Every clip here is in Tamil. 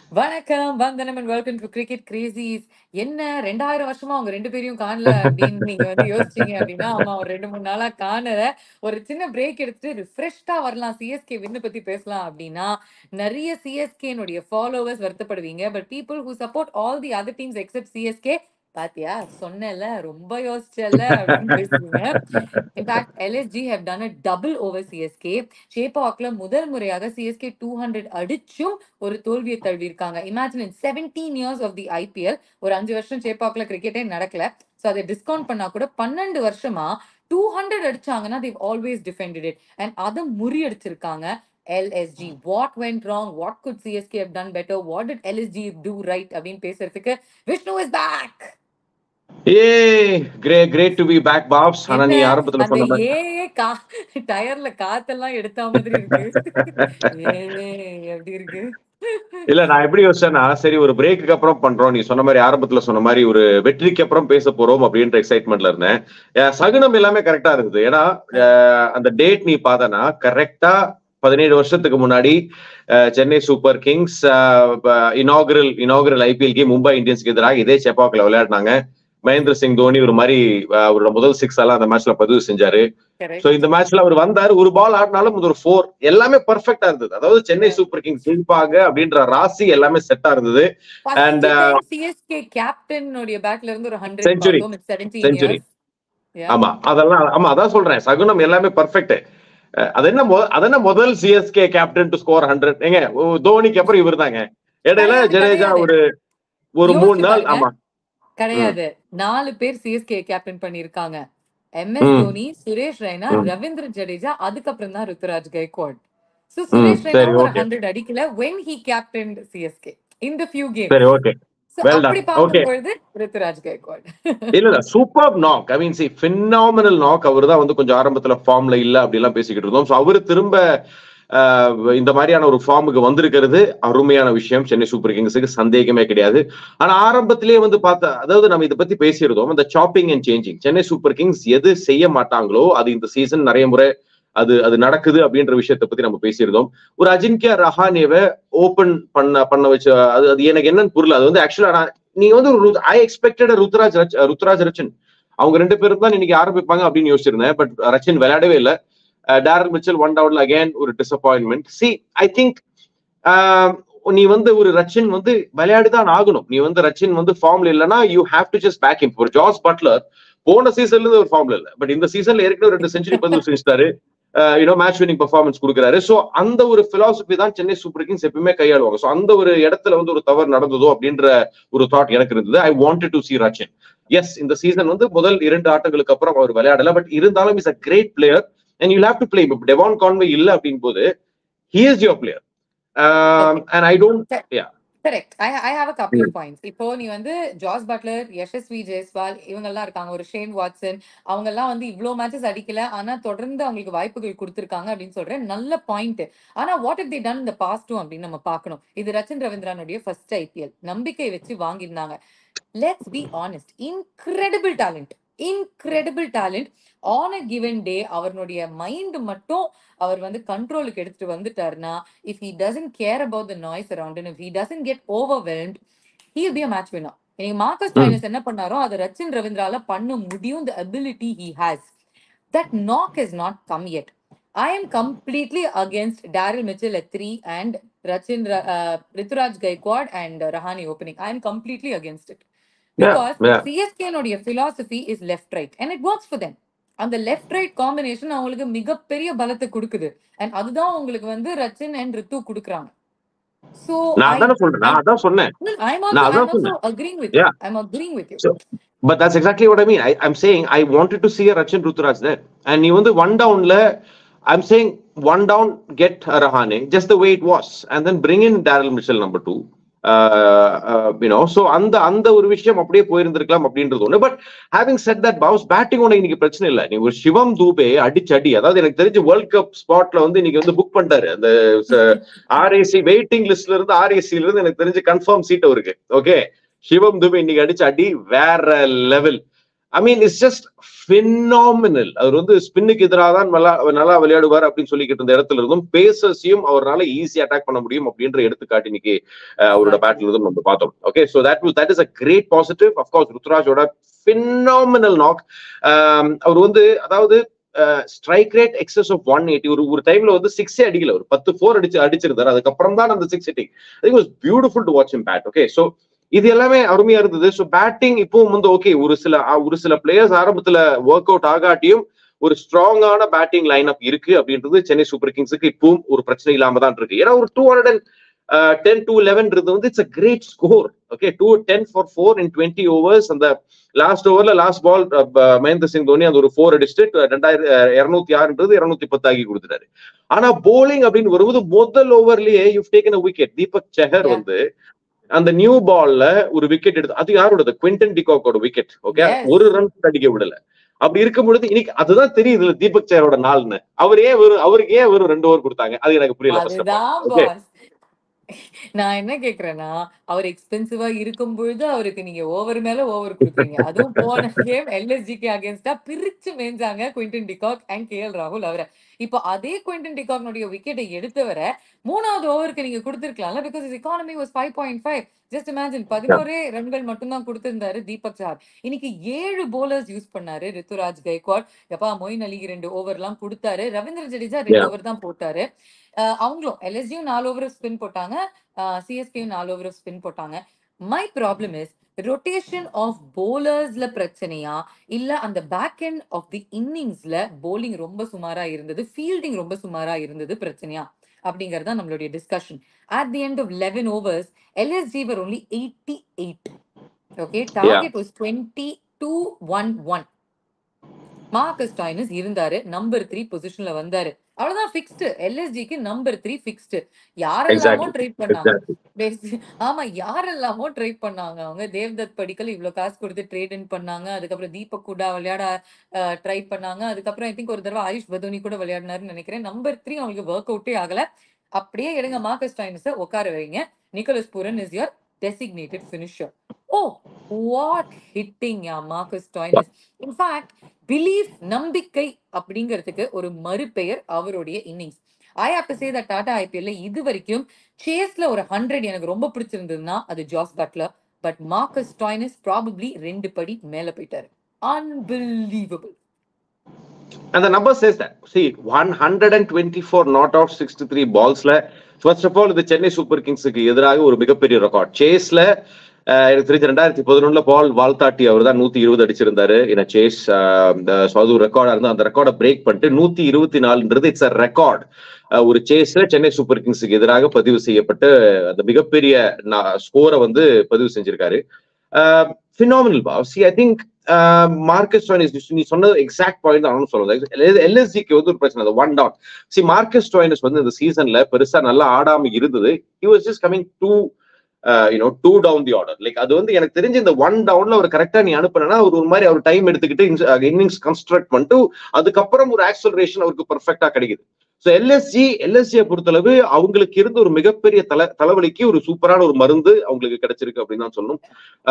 வணக்கம் வந்தனம் and welcome to cricket crazies என்ன ரெண்டாயிரம் வருஷமா அவங்க ரெண்டு பேரையும் காணல அப்படின்னு நீங்க வந்து யோசிச்சீங்க அப்படின்னா ஆமா ஒரு ரெண்டு மூணு நாளா காணல ஒரு சின்ன பிரேக் எடுத்துட்டு ரிஃப்ரெஷ்டா வரலாம் சிஎஸ்கே வின்னு பத்தி பேசலாம் அப்படின்னா நிறைய சிஎஸ்கேனுடைய ஃபாலோவர்ஸ் வருத்தப்படுவீங்க but people who support all the other teams except CSK பாத்தியா சொன்னல ரொம்ப யோசிச்சல அப்படின்னு பேசுவீங்க in fact LSG have done a double over CSK ஷேபாக்ல முதல் முறையாக சிஎஸ்கே டூ ஹண்ட்ரட் அடிச்சும் ஒரு தோல்வியை தழுவிருக்காங்க imagine in seventeen years of the IPL ஒரு அஞ்சு வருஷம் சேப்பாக்ல கிரிக்கெட்டே நடக்கல ஸோ அதை டிஸ்கவுண்ட் பண்ணா கூட பன்னெண்டு வருஷமா டூ ஹண்ட்ரட் அடிச்சாங்கன்னா they always defended it and அதை முறியடிச்சிருக்காங்க LSG what went wrong what could CSK have done better what did LSG do right அப்படின்னு பேசுறதுக்கு விஷ்ணு is back ஏ கிரே great to be back pops ஆனா நீ என்ன ஆரம்பத்துல அந்த சொன்ன மாதிரி ஏ கா டயர்ல காத்தெல்லாம் எடுத்த மாதிரி இருக்கு ஏ எப்படி இருக்கு இல்ல நான் எப்படி யோசிச்சேன்னா சரி ஒரு பிரேக்குக்கு அப்புறம் பண்றோம் நீ சொன்ன மாதிரி ஆரம்பத்துல சொன்ன மாதிரி ஒரு வெற்றிக்கு அப்புறம் பேச போறோம் அப்படின்ற எக்ஸைட்மெண்ட்ல இருந்தேன் அஹ் சகுனம் எல்லாமே கரெக்டா இருக்குது ஏன்னா அஹ் அந்த டேட் நீ பார்த்தனா கரெக்டா பதினேழு வருஷத்துக்கு முன்னாடி அஹ் Chennai Super Kings inaugural inaugural IPL game Mumbai இந்தியன்ஸ்க்கு எதிராக இதே செப்பாக்ல விளையாடினாங்க மகேந்திர சிங் தோனி ஒரு மாதிரி அஹ் அவரோட முதல் சிக்ஸ் எல்லாம் அந்த மேட்ச்ல பதிவு செஞ்சாரு Correct. சோ இந்த மேட்ச்ல அவர் வந்தாரு ஒரு பால் ஆடினாலும் அது ஒரு ஃபோர் எல்லாமே பெர்ஃபெக்டா இருந்தது அதாவது சென்னை சூப்பர் கிங்ஸ் ஜெயிப்பாங்க அப்படின்ற ராசி எல்லாமே செட்டா இருந்தது First And, time CSK captain உடைய பேட்ல இருந்து ஒரு 100 Century. பார்த்தோம். It's 17 Century. years. Yeah. ஆமா அதெல்லாம் ஆமா அதான் சொல்றேன் சகுனம் எல்லாமே பெர்ஃபெக்ட் அது என்ன மொ- அது என்ன முதல் CSK captain to score hundred ஏங்க ஓ, தோனிக்கு அப்புறம் இவர் தாங்க இடையில கிடையாது, ஜடேஜா கிடையாது. ஒரு ஒரு யோசிச்சு மூணு நாள் பாருங்க. ஆமா கிடையாது நாலு பேர் சிஎஸ்கே கேப்டன் பண்ணிருக்காங்க எம் எஸ் ம். தோனி சுரேஷ் ரெய்னா ம். ரவீந்திர ஜடேஜா அதுக்கப்புறம் தான் ருத்துராஜ் கைக்வாட் சோ ம், சுரேஷ் ரெய்னா சரி, ஒரு okay. 100 அடிக்கல when he captained சிஎஸ்கே இந்த few games சரி ஓகே So, well done. அப்படி Okay. பார்க்கும்பொழுது ருத்துராஜ் கைக்வாட் இல்ல இல்ல super knock I mean see phenomenal knock அவர் தான் வந்து கொஞ்சம் ஆரம்பத்துல ஃபார்ம்ல இல்ல அப்படி எல்லாம் பேசிக்கிட்டு இருந்தோம் சோ அவரு திரும்ப ஆஹ், இந்த மாதிரியான ஒரு ஃபார்முக்கு வந்திருக்கிறது அருமையான விஷயம் சென்னை சூப்பர் கிங்ஸுக்கு சந்தேகமே கிடையாது ஆனா ஆரம்பத்திலேயே வந்து பார்த்தா அதாவது நம்ம இதை பத்தி பேசியிருந்தோம் அந்த chopping and changing Chennai Super Kings எது செய்ய மாட்டாங்களோ அது இந்த சீசன் நிறைய முறை அது அது நடக்குது அப்படின்ற விஷயத்தை பத்தி நம்ம பேசியிருந்தோம் ஒரு அஜின்கியா ரஹானேவை ஓபன் பண்ண பண்ண வச்ச அது அது எனக்கு என்னன்னு புரியல அது வந்து ஆக்சுவலா நீங்க வந்து ஐ எக்ஸ்பெக்டட் ருத்ராஜ் ரச்- ருத்ராஜ் ரச்சன் அவங்க ரெண்டு பேரும் தான் இன்னைக்கு ஆரம்பிப்பாங்க அப்படின்னு யோசிச்சிருந்தேன் பட் ரச்சன் விளையாடவே இல்லை டேரல் மிச்சல் ஒன் டவுன்ல அகைன் ஒரு டிசப்பாயின்மெண்ட் சி ஐ திங்க் நீ வந்து ஒரு ரச்சின் வந்து விளையாடிதான் ஆகணும் நீ வந்து ரச்சின் வந்து ஃபார்ம்ல இல்லைன்னா you have to just back him ஒரு ஜாஸ் பட்லர் போன சீசன்ல இருந்து ஒரு ஃபார்ம்ல இல்ல பட் இந்த சீசன்ல ஏற்கனவே ரெண்டு செஞ்சுரி பதிவு செஞ்சுட்டாரு யூனோ மேட்ச் வினிங் பெர்ஃபார்மன்ஸ் கொடுக்குறாரு சோ அந்த ஒரு பிலாசபி தான் சென்னை சூப்பர் கிங்ஸ் எப்பயுமே கையாளுவாங்க சோ அந்த ஒரு இடத்துல வந்து ஒரு தவறு நடந்ததோ அப்படின்ற ஒரு தாட் எனக்கு இருந்தது I wanted to see Rachin as இந்த சீசன் வந்து முதல் இரண்டு ஆட்டங்களுக்கு அப்புறம் அவர் விளையாடல பட் இருந்தாலும் is a great player and you have to play இப்போ டெவான் கான்வே இல்ல அப்படின் போது he is your player and I don't correct I I have a couple of points இப்போ நீ வந்து ஜாஸ் பட்லர் யஷஸ்வி ஜெய்ஸ்வால் இவங்க எல்லாம் இருக்காங்க ஒரு ஷேன் வாட்சன் அவங்க எல்லாம் வந்து இவ்ளோ மேட்சஸ் அடிக்கல ஆனா தொடர்ந்து அவங்களுக்கு வாய்ப்புகள் கொடுத்திருக்காங்க அப்படின்னு சொல்றேன் நல்ல பாயிண்ட் ஆனா வாட் இப் தி டன் இந்த பாஸ்டும் அப்படின்னு நம்ம பார்க்கணும் இது ரச்சன் ரவீந்திரனுடைய ஃபர்ஸ்ட் ஐபிஎல் நம்பிக்கை வச்சு வாங்கியிருந்தாங்க let's be honest incredible talent incredible talent on a given day அவருடைய மைண்ட் மட்டும் அவர் வந்து கண்ட்ரோலுக்கு எடுத்துட்டு வந்துட்டாருன்னா if he doesn't care about the noise around if he doesn't get overwhelmed he'll be a match winner இன்னைக்கு மார்க்கஸ் Hmm. மைனஸ் என்ன பண்ணாரோ அதை ரச்சின் ரவீந்திரால பண்ண முடியும் the ability he has that knock is not come yet I am completely against Daryl Mitchell at three and Rachin Ra- uh, Rituraj Gaikwad and uh, Rahane opening. I am completely against it. Yeah, Because yeah. CSK னுடைய philosophy is left right and it works for them. அந்த லெஃப்ட் ரைட் காம்பினேஷன் அவங்களுக்கு மிகப்பெரிய பலத்தை கொடுக்குது அண்ட் அதுதான் உங்களுக்கு வந்து ரச்சின் அண்ட் ரித்து கொடுக்குறாங்க சோ நான் அதானே சொல்றேன் நான் அதான் சொன்னேன் I'm நான் also, அதான் I'm also சொன்னேன். agreeing with you. Yeah. I'm agreeing with you. So, but that's exactly what I mean. I, I'm saying I wanted to see a Rachin Ruturaj there. And நீ வந்து one downல I'm saying one down, get a Rahane, just the way it was. And then bring in Daryl Mitchell number two. Uh, uh, you know, so அந்த அந்த ஒரு விஷயம் அப்படியே போயிருந்திருக்கலாம் அப்படின்றது ஒண்ணு but having set that pause batting உனக்கு இன்னைக்கு பிரச்சனை இல்லை நீ ஒரு சிவம் தூபே அடிச்சு அடி அதாவது எனக்கு தெரிஞ்ச வேர்ல்ட் கப் ஸ்பாட்ல வந்து இன்னைக்கு வந்து புக் பண்ணிட்டாரு அந்த ஆர்ஏசி வெயிட்டிங் லிஸ்ட்ல இருந்து ஆர்ஏசில இருந்து எனக்கு தெரிஞ்சு கன்ஃபார்ம் சீட் அவருக்கு ஓகே சிவம் துபே இன்னைக்கு அடிச்ச அடி வேற level I mean it's just phenomenal அவர் வந்து ஸ்பின்னுக்கு எதிராக தான் நல்லா நல்லா விளையாடுவார் அப்படின்னு சொல்லிக்கிட்டு இருந்த இடத்துல இருந்தும் பேசர்ஸையும் அவரால் ஈஸி அட்டாக் பண்ண முடியும் அப்படின்ற எடுத்துக்காட்டு இன்னைக்கு அஹ், அவரோட பேட்டில் இருந்தும் நம்ம பார்த்தோம் okay so that that is a great positive of course ருத்ராஜோட பினாமினல் நாக் அவர் வந்து அதாவது strike rate excess of one eighty ஒரு ஒரு டைம்ல வந்து சிக்ஸே அடிக்கல ஒரு பத்து ஃபோர் அடிச்சு அடிச்சிருந்தாரு அதுக்கப்புறம் தான் அந்த six hitting I was beautiful to watch him bat okay so இது எல்லாமே அருமையா இருந்தது ஸோ பேட்டிங் இப்பவும் வந்து ஓகே ஒரு சில அஹ், ஒரு சில பிளேயர்ஸ் ஆரம்பத்துல ஒர்க் அவுட் ஆகாட்டியும் ஒரு ஸ்ட்ராங்கான பேட்டிங் லைன் அப் இருக்கு அப்படின்றது சென்னை சூப்பர் கிங்ஸுக்கு இப்பவும் ஒரு பிரச்சனை இல்லாம தான் இருக்கு ஏன்னா ஒரு two hundred and ten to eleven வந்து it's a great score okay two ten for four in twenty overs அந்த லாஸ்ட் ஓவர்ல லாஸ்ட் பால் மகேந்திர சிங் தோனி அந்த ஒரு ஃபோர் அடிச்சுட்டு ரெண்டாயிரம் இருநூத்தி ஆறுன்றது இருநூத்தி பத்து ஆகி கொடுத்துட்டாரு ஆனா போலிங் அப்படின்னு வரும்போது முதல் ஓவர்லயே you taken wicket Deepak Chahar Yeah. வந்து அந்த நியூ பால்ல ஒரு விக்கெட் எடுத்து அது யாரோட குவிண்டன் டிகாக்கோட விக்கெட் ஓகே Yes. ஒரு ரன் அடிக்க விடல அப்படி இருக்கும் பொழுது இன்னைக்கு அதுதான் தெரியுது தீபக் சேரோட நாள்னு அவர் ஏன் ஒரு அவருக்கு ஏன் வெறும் ரெண்டு ஓவர் கொடுத்தாங்க அது எனக்கு புரியல first of all. அதுதான் Okay. பாஸ் நான் என்ன கேக்குறேன்னா அவர் எக்ஸ்பென்சிவா இருக்கும் பொழுது அவருக்கு நீங்க ஓவர் மேல ஓவர் கொடுக்குறீங்க அதுவும் போன கேம் எல்எஸ்ஜிக்கு அகேன்ஸ்டா பிரிச்சு மேய்ஞ்சாங்க Quinton de Kock and K L ராகுல் அவரை இப்போ அதே குவிண்டன் டிகாக்னுடைய விக்கெட்டை எடுத்தவரை மூணாவது ஓவருக்கு நீங்க கொடுத்துருக்கலாம்ல because is economy was five point five just imagine பதினோரே ரன்கள் மட்டும்தான் கொடுத்திருந்தாரு தீபக் சார் இன்னைக்கு ஏழு போலர்ஸ் யூஸ் பண்ணாரு ரித்துராஜ் கைக்வாட் எப்பா மொயின் அலிக்கு ரெண்டு ஓவர் எல்லாம் கொடுத்தாரு ரவீந்திர ஜடேஜா ரெண்டு Yeah. ஓவர் தான் போட்டாரு அஹ் அவங்களும் எல்எஸ்ஜியும் நாலு ஓவர் ஸ்பின் போட்டாங்க சிஎஸ்கேயும் நாலு ஓவர் ஸ்பின் போட்டாங்க my problem is rotation of போலர்ஸ்ல பிரச்சனையா இல்ல அந்த பேக் எண்ட் ஆஃப் தி இன்னிங்ஸ்ல போலிங் ரொம்ப சுமாரா இருந்தது ஃபீல்டிங் ரொம்ப சுமாரா இருந்தது பிரச்சனையா அப்படிங்கறது தான் நம்மளுடைய discussion at the end of eleven overs LSG were only eighty eight okay target was twenty two one one Marcus Stoinis இருந்தாரு நம்பர் த்ரீ பொசிஷன்ல வந்தாரு அவ்வளவுதான் ஃபிக்ஸ்டு எல்எஸ்ஜிக்கு நம்பர் த்ரீ ஃபிக்ஸ்டு யாரெல்லாமோ Exactly. ட்ரை பண்ணாங்க Exactly. Basi- ஆமா யாரெல்லாமோ ட்ரை பண்ணாங்க அவங்க தேவ்தத் படிக்கல் இவ்வளவு காசு கொடுத்து ட்ரேட் இன் பண்ணாங்க அதுக்கப்புறம் தீபக் கூட விளையாட ட்ரை பண்ணாங்க அதுக்கப்புறம் ஐ திங்க் ஒரு தடவை ஆயுஷ் பதோனி கூட விளையாடினாருன்னு நினைக்கிறேன் நம்பர் த்ரீ அவங்களுக்கு ஒர்க் அவுட்டே ஆகல அப்படியே எடுங்க மார்க்கஸ் டைனஸ உட்கார வைங்க Nicholas Pooran is your designated finisher oh what hitting yeah Marcus Stoinis in fact belief நம்பிக்கை அப்படிங்கிறதுக்கு ஒரு மறுபெயர் அவருடைய innings I have to say that டாடா ஐபிஎல்ல இது வரைக்கும் சேஸ்ல ஒரு ஹண்ட்ரட் எனக்கு ரொம்ப பிடிச்சிருந்ததுன்னா அது Jos Buttler but Marcus Stoinis probably ரெண்டு படி மேல போயிட்டாரு unbelievable And the number says that. See, 124 not out 63 balls-ல ஃபர்ஸ்ட் ஆஃப் ஆல் இது சென்னை சூப்பர் கிங்ஸுக்கு எதிராக ஒரு மிகப்பெரிய ரெக்கார்ட் சேஸ்ல எனக்கு தெரிஞ்சு ரெண்டாயிரத்தி பதினொன்னுல பால் வால்தாட்டி அவர் தான் நூத்தி இருபது அடிச்சிருந்தாரு இன் சேஸ் அது ஒரு ரெக்கார்டா இருந்தா அந்த ரெக்கார்டை பிரேக் பண்ணிட்டு நூத்தி இருபத்தி நாலுன்றது இட்ஸ் அ ரெக்கார்ட் ஒரு சேஸ்ல சென்னை சூப்பர் கிங்ஸுக்கு எதிராக பதிவு செய்யப்பட்டு அந்த மிகப்பெரிய ஸ்கோரை வந்து பதிவு செஞ்சிருக்காரு ஃபினாமினல் பா see I think Marcus Stoinis நீ சொன்னது எக்ஸாக்ட் பாயிண்ட் தான் சொல்லுவது எல்எஸ்ஜிக்கு வந்து ஒரு பிரச்சனை one down see Marcus Stoinis வந்து இந்த சீசன்ல பெருசா நல்லா ஆடாம இருந்தது he was just coming two you know two down the order like அது வந்து எனக்கு தெரிஞ்சு இந்த ஒன் டவுன்ல அவர் கரெக்டா நீ அனுப்புனா அவர் ஒரு மாதிரி அவர் டைம் எடுத்துக்கிட்டு இன்னிங்ஸ் கன்ஸ்ட்ரக்ட் பண்ணிட்டு அதுக்கப்புறம் ஒரு ஆக்சலரேஷன் அவருக்கு பர்ஃபெக்டா கிடைக்குது ஸோ எல்எஸ்ஜி எல்எஸ்ஜியை பொறுத்தளவு அவங்களுக்கு இருந்த ஒரு மிகப்பெரிய தலை தலைவலிக்கு ஒரு சூப்பரான ஒரு மருந்து அவங்களுக்கு கிடைச்சிருக்கு அப்படின்னு தான் சொல்லணும்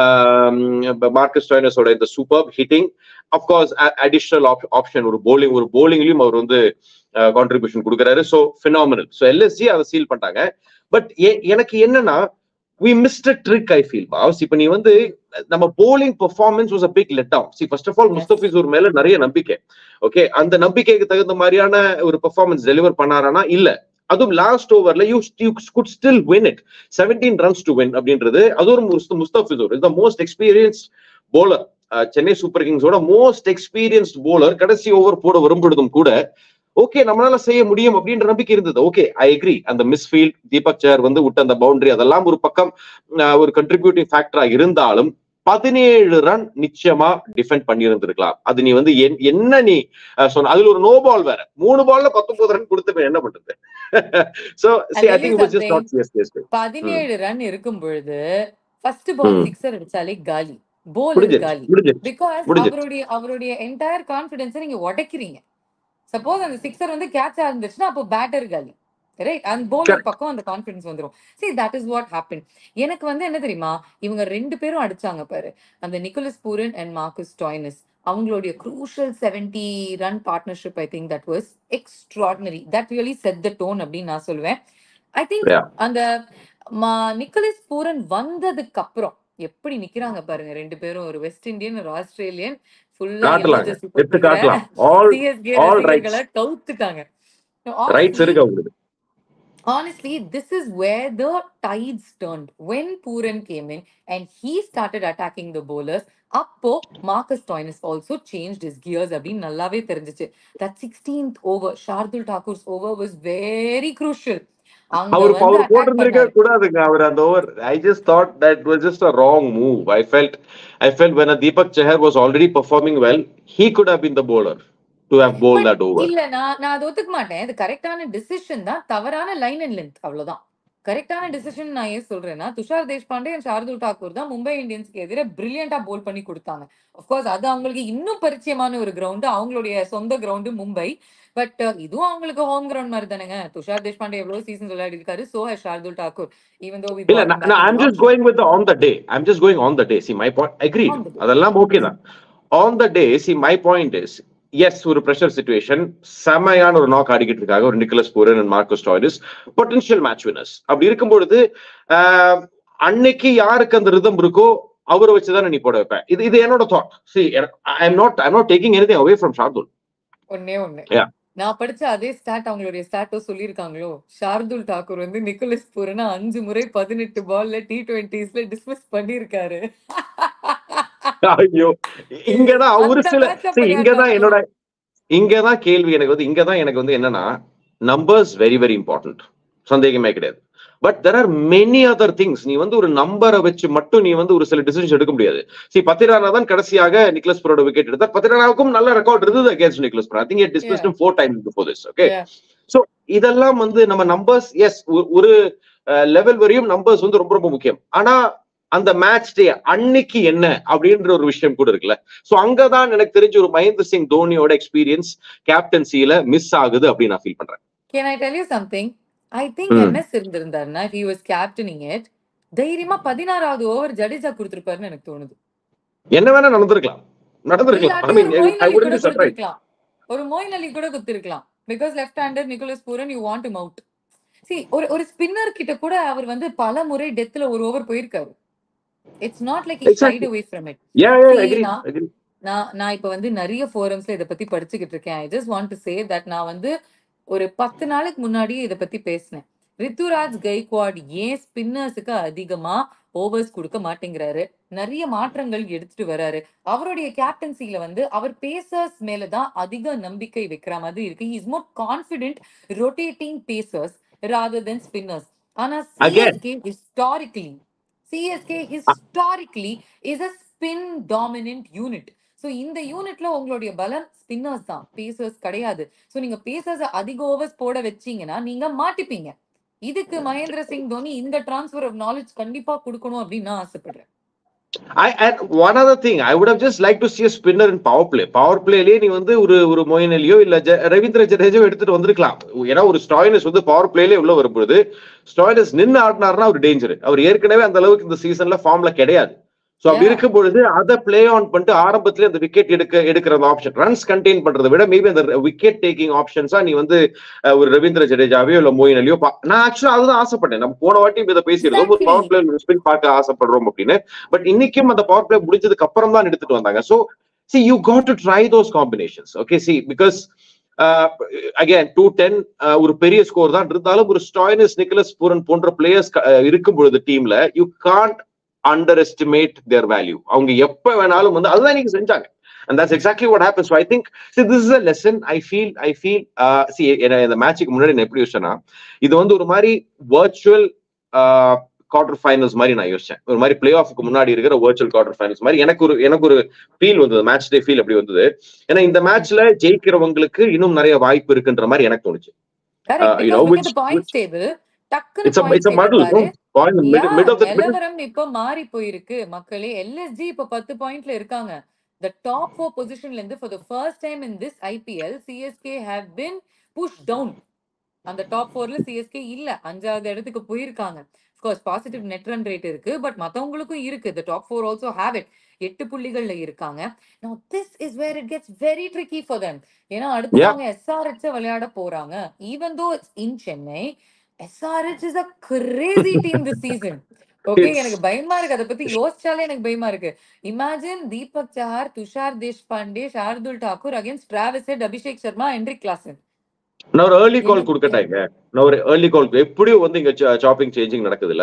மார்க்கஸ் டாயினஸோட இந்த super hitting of course additional option ஒரு போலிங் ஒரு போலிங்லயும் அவர் வந்து கான்ட்ரிபியூஷன் கொடுக்குறாரு ஸோ ஃபினாமினல் ஸோ எல்எஸ்ஜி அதை சீல் பண்ணிட்டாங்க பட் எனக்கு என்னன்னா we missed trick I feel boss இப்ப நீ வந்து நம்ம bowling performance was a big let down see first of all Mustafizur மேல நிறைய நம்பிக்கை ஓகே அந்த நம்பிக்கைக்கு தகுந்த மாதிரியான ஒரு பெர்ஃபார்மன்ஸ் டெலிவர் பண்ணாரானா இல்ல அதுவும் லாஸ்ட் ஓவர்ல you you could still win it seventeen runs to win அப்படின்றது அது ஒரு Mustafizur is the most experienced bowler Chennai super கிங்ஸோட மோஸ்ட் எக்ஸ்பீரியன்ஸ்ட் போலர் கடைசி ஓவர் போட வரும்பொழுதும் கூட ஓகே நம்மளால செய்ய முடியும் அப்படின்ற நம்பிக்கை இருந்தது ஓகே ஐ அக்ரி அந்த மிஸ்ஃபீல்ட் தீபக் சேர் வந்து விட்ட அந்த பவுண்டரி அதெல்லாம் ஒரு பக்கம் ஒரு கண்ட்ரிபியூட்டிங் ஃபேக்டரா இருந்தாலும் பதினேழு ரன் நிச்சயமா டிஃபெண்ட் பண்ணியிருந்திருக்கலாம் அது நீ வந்து என்ன நீ சொன்ன அதுல ஒரு நோ பால் வேற மூணு பால்ல பத்தொன்பது ரன் கொடுத்து என்ன பண்றது so I think was just not serious பதினேழு ரன் இருக்கும் பொழுது ஃபர்ஸ்ட் பால் சிக்ஸர் அடிச்சாலே காலி போலர் காலி பிகாஸ் அவருடைய அவருடைய என்டையர் கான்பிடன்ஸை நீங்க உடைக்கிறீங்க சப்போஸ் அந்த சிக்ஸர் வந்து கேட்சா இருந்துச்சுன்னா அப்போ பேட்டர் காலி ரைட் அந்த போலர் பக்கம் அந்த கான்பிடன்ஸ் வந்துடும் see that is what happen எனக்கு வந்து என்ன தெரியுமா இவங்க ரெண்டு பேரும் அடிச்சாங்க பாரு அந்த Nicholas Pooran and Marcus Stoinis அவங்களுடைய crucial 70 run partnership I think that was extraordinary that really set the tone அப்படின்னு நான் சொல்லுவேன் ஐ திங்க் Yeah. அந்த ம- நிக்கோலஸ் பூரன் வந்ததுக்கு அப்புறம் எப்படி நிக்கிறாங்க பாருங்க ரெண்டு பேரும் ஒரு வெஸ்ட் இந்தியன் ஒரு ஆஸ்திரேலியன் ஃபுல்லா காட்டலாங்க எடுத்து காட்டலாம் ஆல் சிஎஸ்கே all rights. ரசிகர்களை கவுத்துட்டாங்க So, ரைட்ஸ் honestly, இருக்கு அவங்களுக்கு honestly, this is where the tides turned. When Puran came in and he started attacking the bowlers, அப்போ Marcus Stoinis also change his gears அப்படின்னு நல்லாவே தெரிஞ்சுச்சு that sixteenth over Shardul Thakur's over was very crucial அங்க அவர் வந்து அவர் அட்டாக் போட்டிருந்திருக்க பண்ணாரு கூடாதுங்க அவர் அந்த over I just thought that was just a wrong move I felt I felt when Deepak Chahar was already performing well he could have been the bowler to have bowl but that over இல்ல நான் நான் அதை ஒத்துக்க மாட்டேன் இது கரெக்டான டிசிஷன் தான் தவறான லைன் அண்ட் லென்த் அவ்வளவுதான் கரெக்டான டிசிஷன் நான் ஏன் சொல்றேன்னா துஷார் தேஷ்பாண்டே அண்ட் ஷார்துல் தாக்கூர் தான் மும்பை இந்தியன்ஸ்க்கு எதிராக பிரில்லியண்டா போல் பண்ணி கொடுத்தாங்க அஃப்கோர்ஸ் அது அவங்களுக்கு இன்னும் பரிச்சயமான ஒரு கிரவுண்டு அவங்களுடைய சொந்த கிரவுண்டு மும்பை பட் இதுவும் அவங்களுக்கு ஹோம் கிரவுண்ட் மாதிரி தானேங்க துஷார் தேஷ்பாண்டே எவ்வளவு சீசன் விளையாடி இருக்காரு so has Shardul Thakur even though we இல்ல brought him back நான் in I'm the just auction. Going with on the day I'm just going on the day see my point agree On the day. அதெல்லாம் ஓகே தான் on the day see my point is as ஒரு ப்ரெஷர் சுச்சுவேஷன் செமையான ஒரு நாக் ஆடிக்கிட்டு இருக்காங்க ஒரு Nicholas Pooran and Marcus Stoinis potential match winners அப்படி இருக்கும் பொழுது ஆஹ், அன்னைக்கு யாருக்கு அந்த ரிதம் இருக்கோ அவரை வச்சுதான் நீ போட வைப்பேன் இது இது என்னோட thought see I am not I not taking any away from Shardul ஒன்னே ஒண்ணு Yeah. நான் படிச்ச அதே ஸ்டாட் அவங்களுடைய ஸ்டாட்டோ சொல்லியிருக்காங்களோ ஷார்துல் தாக்கூர் வந்து நிக்கோலஸ் பூரனா அஞ்சு முறை பதினெட்டு பால்ல டி டுவெண்ட்டிஸ்ல டிஸ்மிஸ் பண்ணிருக்காரு ஐயோ இங்கதான் ஒரு அந்த சில match see, அப்படி இங்கதான் ஆடினாங்க. என்னோட இங்கதான் கேள்வி எனக்கு வந்து இங்கதான் எனக்கு வந்து என்னன்னா நம்பர்ஸ் வெரி வெரி இம்பார்ட்டன்ட் சந்தேகமே கிடையாது but there are many other things நீ வந்து ஒரு நம்பரை வச்சு மட்டும் நீ வந்து ஒரு சில டிசிஷன் எடுக்க முடியாது சி பத்திரானா தான் கடைசியாக நிக்லஸ் புரோட விக்கெட் எடுத்தார் பத்திரானாவுக்கும் நல்ல ரெக்கார்ட் இருந்தது against Nicholas bro I think dismiss four time before this okay Yeah. So இதெல்லாம் வந்து நம்ம நம்பர்ஸ் எஸ் ஒரு லெவல் வரையும் நம்பர்ஸ் வந்து ரொம்ப ரொம்ப முக்கியம் ஆனா அந்த மேட்ச் டே அன்னைக்கு என்ன அப்படின்ற ஒரு விஷயம் கூட இருக்குல்ல சோ அங்கதான் எனக்கு தெரிஞ்ச ஒரு மகேந்திர சிங் தோனியோட எக்ஸ்பீரியன்ஸ் கேப்டன்சில மிஸ் ஆகுது அப்படின்னு நான் ஃபீல் பண்றேன் can I tell you something I think Hmm. MS இருந்திருந்தாருன்னா ஹி வாஸ் கேப்டனிங் இட் தைரியமா பதினாறாவது ஓவர் ஜடேஜா கொடுத்திருப்பாருன்னு எனக்கு தோணுது என்ன வேணா நடந்திருக்கலாம் நடந்திருக்கலாம் ஐ இல்லாட்டி மீன் ஒரு மொயின் ஐ அலி கூட வுட் பி சர்ப்ரைஸ் கொடுத்திருக்கலாம் ஒரு மொயின் அலி கூட கொடுத்திருக்கலாம் because left hander Nicholas Pooran you want him out see ஒரு ஒரு ஸ்பின்னர் கிட்ட கூட அவர் வந்து பல முறை டெத்ல ஒரு ஓவர் போயிருக்காரு it's not like Exactly. Shy away from it yeah yeah See, agree நான்- அக்ரி நான் நான் இப்ப வந்து நிறைய ஃபோரம்ஸ்ல இத பத்தி படிச்சுக்கிட்டு இருக்கேன் I just want to say that நான் வந்து ஒரு பத்து நாளுக்கு முன்னாடியே இத பத்தி பேசினேன் ரித்துராஜ் கைக்வாட் ஏன் ஸ்பின்னர்ஸுக்கு அதிகமா ஓவர்ஸ் கொடுக்க மாட்டேங்கிறாரு நிறைய மாற்றங்கள் எடுத்துட்டு வராரு அவருடைய கேப்டன்சில வந்து அவர் பேசர்ஸ் மேலதான் அதிக நம்பிக்கை வைக்கிற மாதிரி இருக்கு is more confident rotating pacers rather than spinners ஆனா Again. CSK historically CSK historically is a spin dominant unit so இந்த யூனிட்ல உங்களுடைய பலம் ஸ்பின்னர்ஸ் தான் பேசர்ஸ் கிடையாது சோ நீங்க பேசர்ஸ் அதிக ஓவர்ஸ் போட வச்சீங்கன்னா நீங்க மாட்டிப்பீங்க இதுக்கு மகேந்திர சிங் தோனி இந்த டிரான்ஸ்ஃபர் ஆஃப் நாலேஜ் கண்டிப்பா கொடுக்கணும் அப்படின்னு நான் ஆசைப்படுறேன் I and one other thing, I would have just liked to see a spinner in power play. Power playலயே நீ வந்து ஒரு ஒரு மொயின் அலியோ இல்ல ஜ- ரவீந்திர ஜடேஜோ எடுத்துட்டு வந்திருக்கலாம் ஏன்னா ஒரு ஸ்டாயினஸ் வந்து பவர் பிளேல உள்ள வரும்பொழுது ஸ்டாயினஸ் நின்னு ஆடினாருன்னா அவர் டேஞ்சர் அவர் ஏற்கனவே அந்த அளவுக்கு இந்த சீசன்ல ஃபார்ம்ல கிடையாது சோ அப்படி Yeah. இருக்கும் பொழுது அதை பிளே ஆன் பண்ணிட்டு ஆரம்பத்துல அந்த விக்கெட் எடுக்க எடுக்கிற அந்த ஆப்ஷன் ரன்ஸ் கண்டெயின் பண்றதை விட மேபி அந்த விக்கெட் டேக்கிங் ஆப்ஷன்ஸா நீ வந்து அஹ், ஒரு ரவீந்திர ஜடேஜாவையோ இல்ல மோயின் அலியோ பா- நான் ஆக்சுவலா அதுதான் ஆசைப்பட்டேன் நம்ம போன வாட்டி இதை பேசியிருந்தோம் ஒரு Exactly. பவர் பிளே ஸ்பின் பார்க்க ஆசைப்படுறோம் அப்படின்னு பட் இன்னைக்கும் அந்த பவர் பிளே முடிஞ்சதுக்கு அப்புறம் தான் எடுத்துட்டு வந்தாங்க so see you got to try those combinations okay see because again two ten ஒரு பெரிய ஸ்கோர் தான் இருந்தாலும் ஒரு ஸ்டாயினஸ் நிக்கலஸ் பூரன் போன்ற பிளேயர்ஸ் இருக்கும் பொழுது டீம்ல you can't underestimate their value அவங்க எப்ப வேணாலும் வந்து அதுதான் நீங்க செஞ்சாங்க and that's exactly what happens so i think see this is a lesson i feel i feel uh, see என்ன- இந்த மேட்சுக்கு முன்னாடி நான் எப்படி யோசிச்சேன்னா இது வந்து ஒரு மாதிரி வர்ச்சுவல் குவார்டர் ஃபைனல்ஸ் மாதிரி நான் யோசிச்சேன் ஒரு மாதிரி பிளே ஆஃப்க்கு முன்னாடி இருக்கிற வர்ச்சுவல் குவார்டர் ஃபைனல்ஸ் மாதிரி எனக்கு ஒரு எனக்கு ஒரு ஃபீல் வந்தது மேட்ச் டே ஃபீல் அப்படி வந்தது ஏன்னா இந்த மேட்ச்ல ஜெயிக்கிறவங்களுக்கு இன்னும் நிறைய வாய்ப்பு இருக்குன்ற மாதிரி எனக்கு தோணுச்சு correct you know, because which- the points table டக்குனு இட்ஸ் இட்ஸ் பாயிண்ட்ஸ் மடல் டேபிள் பாரு mid Yeah, mid of the நிலவரம் இப்ப மாறி போயிருக்கு மக்களே எல்எஸ்ஜி இப்ப பத்து பாயிண்ட்ல இருக்காங்க the top four positionல இருந்து for the first time in this IPL CSK have been pushed down அந்த டாப் ஃபோர்ல சிஎஸ்கே இல்ல அஞ்சாவது இடத்துக்கு போயிருக்காங்க course positive net run rate இருக்கு பட் மத்தவங்களுக்கும் இருக்கு the top four also have it எட்டு புள்ளிகள்ல இருக்காங்க now this is where it gets very tricky for them ஏன்னா அடுத்து Yeah. அவங்க எஸ்ஆர்ஹெச் விளையாட போறாங்க even though it's in Chennai SRH is a crazy team this season okay It's- எனக்கு பயமா இருக்கு அதை பத்தி யோசிச்சாலே எனக்கு பயமா இருக்கு imagine Deepak Chahar Tushar Deshpande Shardul Thakur against Travis Head Abhishek Sharma Heinrich Klaasen நான் ஒரு ஏர்லி கால் எனக்கு- கொடுக்கட்டாங்க நான் ஒரு ஏர்லி கால் எப்படியும் வந்து இங்க சாப்பிங் சேஞ்சிங் நடக்குதுல்ல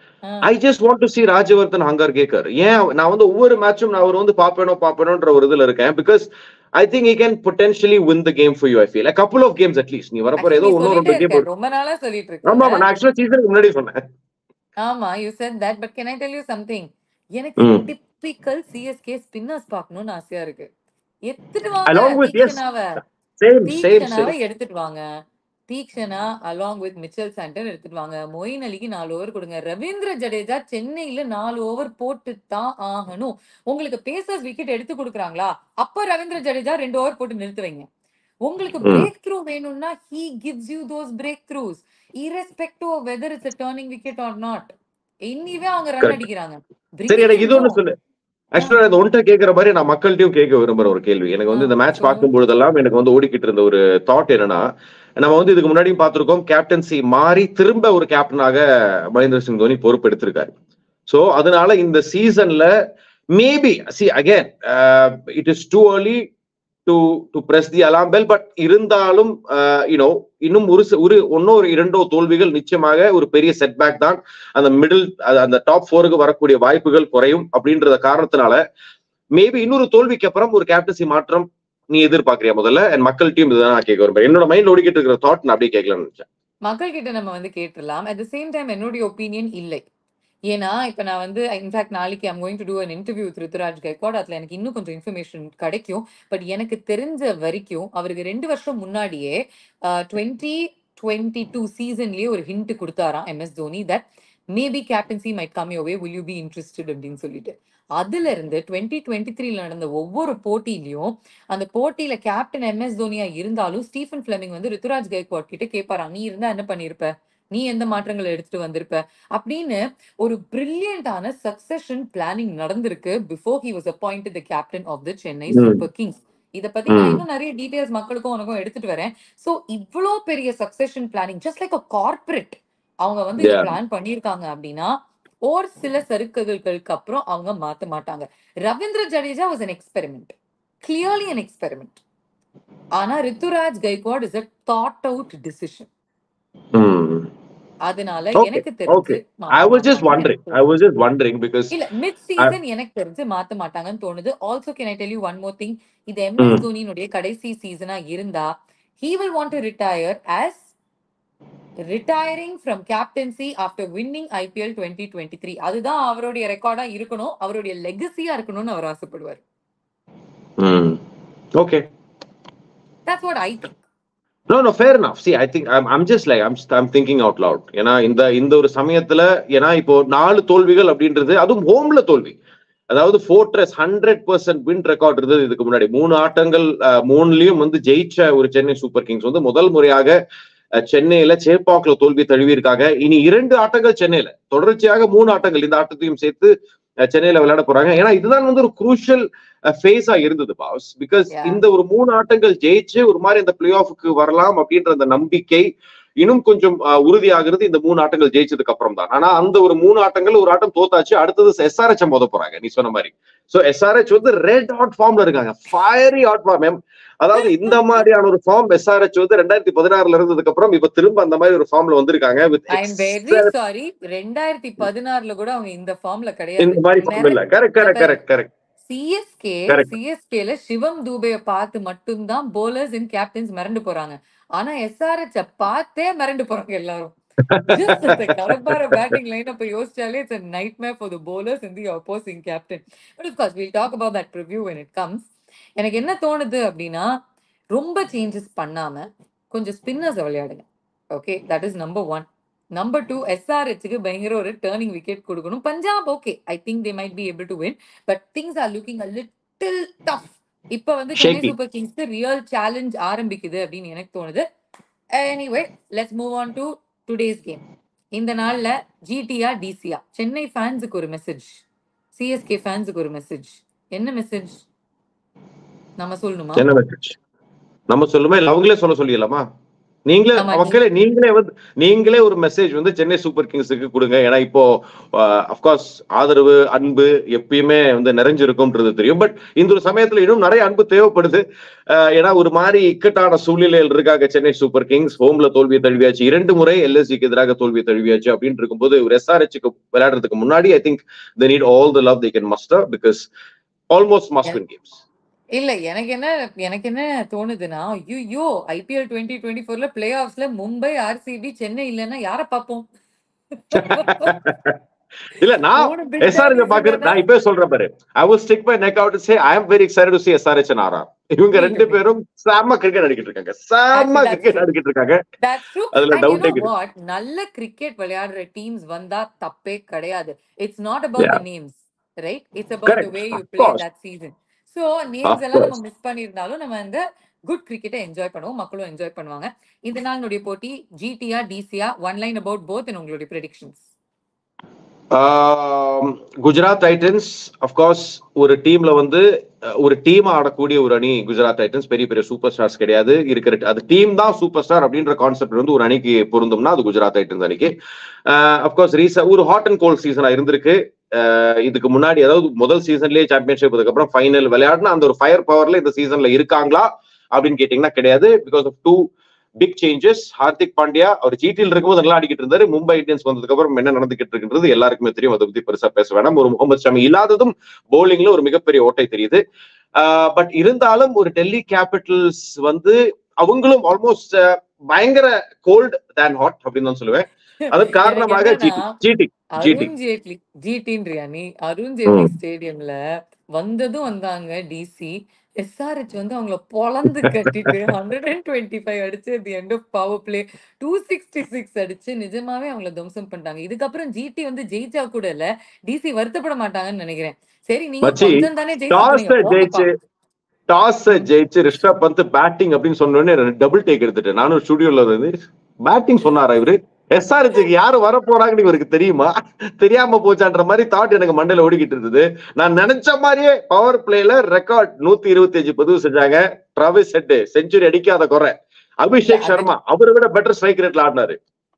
I just want to see Rajvardhan Hangargekar ஏன் அவ- நான் வந்து ஒவ்வொரு மேட்சும் நான் அவர் வந்து பாப்பேனோ பாப்பேனோன்ற ஒரு இதுல இருக்கேன் because I think he can potentially win the game for you I feel couple of games at least நீ வரப்போற ஏதோ ஒன்னோ ரெண்டு கேம் ரொம்ப நாளா சொல்லிட்டு ஆமா ஆமா இருக்கேன் நான் ஆக்சுவலா சீசனுக்கு முன்னாடி சொன்னேன் ஆமா you said that but can I tell you something எனக்கு ம். டிப்பிக்கல் சிஎஸ்கே ஸ்பின்னர்ஸ் பார்க்கணும்னு ஆசையா இருக்கு எடுத்துட்டு Along வாங்க with- yes. தீக்ஷனாவை சேம் சேம் தீக்ஷனாவை எடுத்துட்டு வாங்க Theekshana along with Mitchell Santner எடுத்துட்டு வாங்க மொயின் அலிக்கு நாலு ஓவர் கொடுங்க ரவீந்திர ஜடேஜா சென்னையில நாலு ஓவர் போட்டு தான் ஆகணும் உங்களுக்கு பேசர்ஸ் விக்கெட் எடுத்து கொடுக்குறாங்களா அப்ப ரவீந்திர ஜடேஜா ரெண்டு ஓவர் போட்டு நிறுத்து வைங்க உங்களுக்கு ம். பிரேக் த்ரூ வேணும்னா he gives you those breakthroughs irrespective of whether it's a turning wicket or not anyway அவங்க ரன் Correct. அடிக்கிறாங்க சரி எனக்கு இது ஒண்ணு சொல்லு ஆக்சுவலா இந்த ஒன்ட்ட கேக்குற மாதிரி நான் மக்கள்கிட்டயும் கேட்க விரும்புற ஒரு கேள்வி எனக்கு வந்து இந்த ஆ, மேட்ச் சொல்லுங்க. பார்க்கும் பொழுதெல்லாம் எனக்கு வந்து ஓடிக்கிட்டு இருந்த ஒரு தாட் என்னன்னா நம்ம வந்து இதுக்கு முன்னாடியும் பார்த்திருக்கோம் கேப்டன்சி மாறி திரும்ப ஒரு கேப்டனாக மகேந்திர சிங் தோனி பொறுப்பு எடுத்திருக்காரு சோ அதனால இந்த சீசன்ல maybe see again it is too early to to press the alarm bell but இருந்தாலும் யூனோ இன்னும் ஒரு சி- ஒரு ஒன்னோ ஒரு இரண்டோ தோல்விகள் நிச்சயமாக ஒரு பெரிய செட்பேக் தான் அந்த மிடில் அந்த டாப் ஃபோருக்கு வரக்கூடிய வாய்ப்புகள் குறையும் அப்படின்றத காரணத்தினால மேபி இன்னொரு தோல்விக்கு அப்புறம் ஒரு கேப்டன்சி மாற்றம் நீ எதிர்பார்க்கறியா முதல்ல என் மக்கள் டீம் இதுதான் நான் கேட்க விரும்புறேன் என்னோட மைண்ட் ஓடிக்கிட்டு இருக்கிற தாட் நான் அப்படியே கேட்கலாம்னு நினைச்சேன் மக்கள் கிட்ட நம்ம வந்து கேட்டுடலாம் அட் த சேம் டைம் என்னுடைய ஒப்பீனியன் இல்லை ஏன்னா இப்ப நான் வந்து இன்ஃபேக்ட் நாளைக்கு I'm going to do an interview with Ruturaj Gaikwad அதுல எனக்கு இன்னும் கொஞ்சம் இன்ஃபர்மேஷன் கிடைக்கும் பட் எனக்கு தெரிஞ்ச வரைக்கும் அவருக்கு ரெண்டு வருஷம் முன்னாடியே டுவெண்ட்டி டுவெண்ட்டி டூ சீசன்லயே ஒரு ஹிண்ட் கொடுத்தாராம் MS Dhoni that maybe captaincy might come your way will you be interested அப்படின்னு சொல்லிட்டு அதுல இருந்து டுவெண்ட்டி டுவெண்ட்டி த்ரீல நடந்த ஒவ்வொரு போட்டியிலயும் அந்த போட்டியில கேப்டன் எம்எஸ் தோனியா இருந்தாலும் ஸ்டீஃபன் பிளமிங் வந்து ருத்துராஜ் கைக்வாட் கிட்ட கேட்பாராம் நீ இருந்தா என்ன பண்ணிருப்ப நீ எந்த மாற்றங்களை எடுத்துட்டு வந்திருப்ப அப்படின்னு ஒரு பிரில்லியண்டான சக்சஷன் பிளானிங் நடந்திருக்கு before he was appointed the captain of the Chennai ம். சூப்பர் கிங்ஸ் இத பத்தி நான் ம். இன்னும் நிறைய டீடைல்ஸ் மக்களுக்கும் உனக்கும் எடுத்துட்டு வரேன் சோ இவ்ளோ பெரிய succession planning just like a corporate அவங்க வந்து Yeah. பிளான் பண்ணிருக்காங்க அப்படின்னா ஒரு சில சறுக்குகளுக்கு அப்புறம் அவங்க மாத்த மாட்டாங்க Ravindra Jadeja was an experiment clearly an experiment ஆனா Ruturaj Gaikwad is a thought out decision அதனால Okay, எனக்கு தெரிஞ்சு okay. மாத்த ஐ வாஸ் ஜஸ்ட் மாட்டாங்கன்னு wondering எனக்கு I was just wondering because இல்ல மிட் சீசன் எனக்கு தெரிஞ்சு மாத்த மாட்டாங்கன்னு தோணுது also can I tell you one more thing இது எம்எஸ் ம். தோனியினுடைய கடைசி சீசனா இருந்தா he will want to retire as retiring from captaincy after winning IPL twenty twenty three அதுதான் அவருடைய ரெக்கார்டா இருக்கணும் அவருடைய லெகசியா இருக்கணும்னு அவர் ஆசைப்படுவார் okay that's what I think no no fair enough see i think i'm i'm just like i'm i'm thinking out loud ஏன்னா இந்த இந்த ஒரு சமயத்துல ஏன்னா இப்போ நாலு தோல்விகள் அப்படின்றது அதுவும் ஹோம்ல தோல்வி அதாவது fortress hundred percent win record இருந்தது இதுக்கு முன்னாடி மூணு ஆட்டங்கள் அஹ், மூணுலயும் வந்து ஜெயிச்ச ஒரு சென்னை சூப்பர் கிங்ஸ் வந்து முதல் முறையாக அஹ், சென்னையில சேப்பாக்ல தோல்வி தழுவியிருக்காங்க இனி இரண்டு ஆட்டங்கள் சென்னையில தொடர்ச்சியாக மூணு ஆட்டங்கள் இந்த ஆட்டத்தையும் சேர்த்து அஹ், சென்னையில விளையாட போறாங்க ஏன்னா இதுதான் வந்து ஒரு குரூஷியல் ஃபேஸா இருந்தது பாஸ் பிகாஸ் Yeah. இந்த ஒரு மூணு ஆட்டங்கள் ஜெயிச்சு ஒரு மாதிரி இந்த பிளே ஆஃப்க்கு வரலாம் அப்படின்ற அந்த நம்பிக்கை இன்னும் கொஞ்சம் அஹ், உறுதியாகிறது இந்த மூணு ஆட்டங்கள் ஜெயிச்சதுக்கு அப்புறம் தான் ஆனா அந்த ஒரு மூணு ஆட்டங்கள் ஒரு ஆட்டம் தோத்தாச்சு அடுத்தது எஸ்ஆர்எச் மோத போறாங்க நீ சொன்ன மாதிரி சோ எஸ்ஆர்எச் வந்து ரெட் ஹாட் ஃபார்ம்ல இருக்காங்க ஃபயரி ஹாட் ஃபார்ம் அதாவது இந்த மாதிரியான ஒரு ஃபார்ம் எஸ்ஆர்எச் வந்து ரெண்டாயிரத்தி பதினாறுல இருந்ததுக்கு அப்புறம் இப்ப திரும்ப அந்த மாதிரி ஒரு ஃபார்ம்ல வந்திருக்காங்க with I am very sorry ரெண்டாயிரத்தி பதினாறுல கூட அவங்க இந்த ஃபார்ம்ல இந்த கிடையாது மாதிரி ஃபார்ம் இல்ல correct correct correct correct CSK Correct. சிஎஸ்கேல சிவம் தூபைய பார்த்து மட்டும்தான் போலர்ஸ் இன் கேப்டன்ஸ் மிரண்டு போறாங்க ஆனா எஸ்ஆர்எச் பார்த்தே மிரண்டு போறாங்க எல்லாரும் Just அந்த கரப்பார பேட்டிங் லைன் அப்ப யோசிச்சாலே it's a nightmare for the bowlers and the opposing captain but of course we'll talk about that preview when it comes எனக்கு என்ன தோணுது அப்படின்னா ரொம்ப சேஞ்சஸ் பண்ணாம கொஞ்சம் ஸ்பின்னர்ஸ் விளையாடுங்க okay that is number one number two எஸ்ஆர்ஹெச்சுக்கு பயங்கர ஒரு டேர்னிங் விக்கெட் கொடுக்கணும் Punjab okay I think they might be able to win but things are looking a little tough இப்ப வந்து சென்னை Shaky. சூப்பர் கிங்ஸ்க்கு ரியல் சேலஞ்ச் ஆரம்பிக்குது அப்படின்னு எனக்கு தோணுது anyway let's move on to today's game இந்த நாள்ல ஜிடியா டிசியா சென்னை ஃபேன்ஸுக்கு ஒரு மெசேஜ் சிஎஸ்கே ஃபேன்ஸுக்கு ஒரு மெசேஜ் என்ன மெசேஜ் நம்ம சொல்லணுமா என்ன மெசேஜ் நம்ம சொல்லுமா இல்ல அவங்களே சொல்ல சொல்லிடலாமா நீங்களே ஆமா, மக்களே நீங்களே வந்து நீங்களே ஒரு மெசேஜ் வந்து சென்னை சூப்பர் கிங்ஸுக்கு கொடுங்க ஏன்னா இப்போ அப்கோர்ஸ் ஆதரவு அன்பு எப்பயுமே வந்து நிறைஞ்சிருக்கும்ன்றது தெரியும் பட் இந்த ஒரு சமயத்துல இன்னும் நிறைய அன்பு தேவைப்படுது அஹ், ஏன்னா ஒரு மாதிரி இக்கட்டான சூழ்நிலையில் இருக்காங்க சென்னை சூப்பர் கிங்ஸ் ஹோம்ல தோல்வியை தழுவியாச்சு இரண்டு முறை எல்எஸ்சிக்கு எதிராக தோல்வியை தழுவியாச்சு அப்படின்னு இருக்கும்போது ஒரு எஸ்ஆர்ஹெச்சுக்கு விளையாடுறதுக்கு முன்னாடி I think the need all the love they can muster because almost must win games இல்ல எனக்கு என்ன எனக்கு என்ன தோணுதுன்னா ஐயோ ஐபிஎல் டுவெண்ட்டி டுவெண்ட்டி ஃபோர்ல பிளே ஆஃப்ஸ்ல மும்பை ஆர்சிபி சென்னை இல்லைன்னா யார பார்ப்போம் இல்ல நான் மூணு big எஸ்ஆர்ஹெச் derbies பாக்குறது இல்லைன்னா- நான் இப்பவே சொல்றேன் பாரு ஐ will stick my neck out and say I am very excited to see SRH and RR இவங்க ரெண்டு பேரும் செம்ம கிரிக்கெட் அடிக்கிட்டு இருக்காங்க செம்ம That's கிரிக்கெட் true. அடிக்கிட்டு இருக்காங்க That's true. அதுல And you doubt know கிடையாது. what? நல்ல கிரிக்கெட் விளையாடுற டீம்ஸ் வந்தா தப்பே கிடையாது it's not about Yeah. The names right it's about the Correct. Way you Of play course. That season so names Of எல்லாம் நம்ம course. மிஸ் பண்ணியிருந்தாலும் நம்ம அந்த குட் கிரிக்கெட்டை என்ஜாய் பண்ணுவோம் மக்களும் என்ஜாய் பண்ணுவாங்க இந்த நாளுடைய போட்டி ஜிடியா டிசியா ஒன் லைன் அபவுட் போத் உங்களுடைய ப்ரெடிக்ஷன்ஸ் ஆம், குஜராத் டைட்டன்ஸ் அப்கோர்ஸ் ஒரு டீம்ல வந்து அஹ், ஒரு டீம் ஆடக்கூடிய ஒரு அணி குஜராத் டைட்டன்ஸ் பெரிய பெரிய சூப்பர் ஸ்டார்ஸ் கிடையாது இருக்கிற அது டீம் தான் சூப்பர் ஸ்டார் அப்படின்ற கான்செப்ட் வந்து ஒரு அணிக்கு பொருந்தும்னா அது குஜராத் டைட்டன்ஸ் அணிக்கு அப்கோர்ஸ் ரீச ஒரு ஹாட் அண்ட் கோல்ட் சீசனா இருந்திருக்கு அஹ், இதுக்கு முன்னாடி அதாவது முதல் சீசன்லயே சாம்பியன்ஷிப் அதுக்கப்புறம் ஃபைனல் விளையாடினா அந்த ஒரு ஃபயர் பவர்ல இந்த சீசன்ல இருக்காங்களா அப்படின்னு கேட்டீங்கன்னா கிடையாது because of two big changes Hardik Pandya அவர் ஜிடியில் இருக்கும்போது நல்லா அடிக்கிட்டு இருந்தாரு மும்பை இந்தியன்ஸ் வந்ததுக்கு அப்புறம் என்ன நடந்துகிட்டு இருக்குன்றது எல்லாருக்குமே தெரியும் அதை பத்தி பெருசா பேச வேணாம் ஒரு முகமது ஷமி இல்லாததும் போலிங்ல ஒரு மிகப்பெரிய ஓட்டை தெரியுது பட் இருந்தாலும் ஒரு டெல்லி கேபிட்டல்ஸ் வந்து அவங்களும் ஆல்மோஸ்ட் பயங்கர கோல்ட் தேன் ஹாட் அப்படின்னு தான் சொல்லுவேன் அதன் காரணமாக ஜிடி என்னன்னா, ஜிடி ஜிடி அருண் ஜேட்லி ஜிடின்றியா நீ அருண் ஜேட்லி ஸ்டேடியம்ல வந்ததும் வந்தாங்க டிசி எஸ்ஆர்ஹெச் வந்து அவங்கள பொளந்து கட்டிட்டு ஹண்ட்ரட் அண்ட் டுவெண்ட்டி ஃபைவ் அடிச்சு at the end of power play two sixty six அடிச்சு நிஜமாவே அவங்கள துவம்சம் பண்ணிட்டாங்க இதுக்கப்புறம் ஜிடி வந்து ஜெயிச்சா கூட இல்ல டிசி வருத்தப்பட மாட்டாங்கன்னு நினைக்கிறேன் சரி நீங்க மச்சி, கொஞ்சம் தானே டாஸ் ஜெயிச்சு ஜெயிச்சு டாஸ் ஜெயிச்சு ரிஷப் பந்த் பேட்டிங் அப்படின்னு சொன்ன உடனே டபுள் டேக் எடுத்துட்டேன் நானும் ஸ்டுடியோல இருந்து பேட்டிங் சொன்னாரா இவரு எஸ்ஆர்ஹெச்சுக்கு யாரு வர போறாங்கன்னு இவருக்கு தெரியுமா தெரியாம போச்சான்ற மாதிரி தாட் எனக்கு மண்டையில ஓடிக்கிட்டு இருந்தது நான் நினைச்ச மாதிரியே பவர் பிளேல ரெக்கார்ட் நூத்தி இருபத்தி அஞ்சு பதிவு செஞ்சாங்க ட்ராவிஸ் ஹெட் செஞ்சுரி அடிக்காத குறை அபிஷேக் சர்மா அவரை விட பெட்டர் ஸ்ட்ரைக் ரேட்ல ஆடினாரு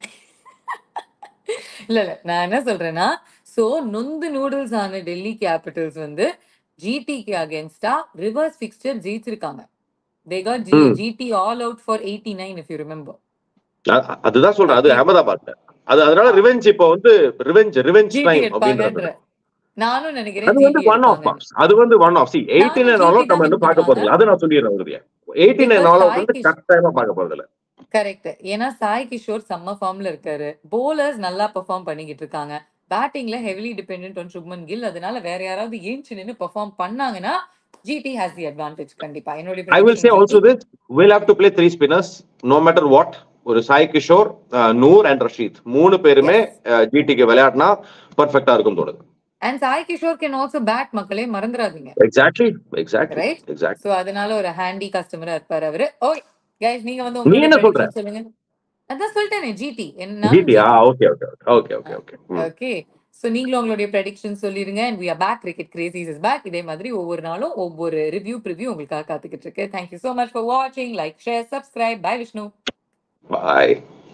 இல்ல இல்ல நான் என்ன சொல்றேன்னா சோ நொந்து நூடுல்ஸ் ஆன டெல்லி கேபிட்டல்ஸ் வந்து ஜிடிக்கு அகேன்ஸ்டா ரிவர்ஸ் பிக்சர் ஜெயிச்சிருக்காங்க they got Hmm. GT all out for eighty nine if you remember a- அதுதான் சொல்றேன் அது அகமதாபாத் அது அதனால ரிவெஞ்ச் இப்போ வந்து ரிவெஞ்ச் ரிவெஞ்ச் ஜிடி டைம் எடுப்பாங்கன்ற அப்படின்றது நானும் நினைக்கிறேன் அது வந்து GT ஒன் ஆஃப் எடுப்பாங்கன்னு. அது வந்து ஒன் ஆஃப் சி எயிட்டி நைன் ஆல் அவுட் நம்ம இன்னும் பார்க்க போறது இல்ல அது நான் சொல்லிடுறேன் உறுதியா eighty nine Because all out வந்து Sai கட்டாயமா பார்க்க போறது இல்ல கரெக்ட் ஏன்னா சாய் கிஷோர் செம்ம ஃபார்ம்ல இருக்காரு போலர்ஸ் நல்லா பெர்ஃபார்ம் பண்ணிக்கிட்டு இருக்காங்க பேட்டிங்ல heavily dependent on Shubman Gill அதனால வேற யாராவது ஏஞ்சி நின்னு பெர்ஃபார்ம் பண்ணாங்கன்னா ஜிடி ஹாஸ் தி அட்வான்டேஜ் கண்டிப்பா என்னுடைய I will say prediction also this will have to play three spinners no matter what ஒரு சாய் கிஷோர் அஹ், நூர் அண்ட் ரஷீத் மூணு பேருமே ஜிடிக்கு விளையாடினா பர்ஃபெக்டா இருக்கும் தோணுது and Sai Kishore can also bat மக்களே மறந்துடாதீங்க exactly exactly Right? Exact so அதனால ஒரு ஹேண்டி கஸ்டமரா இருப்பாரு அவரு ஓகே கைஸ் நீங்க வந்து நீ என்ன உங்களுடைய சொல்ற? prediction சொல்லுங்க அதான் சொல்லிட்டேனே ஜிடி என்ன ஜிடி ஆ okay okay okay okay okay okay so நீங்களும் உங்களுடைய ப்ரெடிக்ஷன் சொல்லிருங்க and we are back cricket crazies is back இதே மாதிரி ஒவ்வொரு நாளும் ஒவ்வொரு ரிவ்யூ ப்ரிவ்யூ உங்களுக்காக காத்துக்கிட்டு இருக்கு தேங்க்யூ so மச் ஃபார் வாட்சிங் like share subscribe bye Vishnu பாய்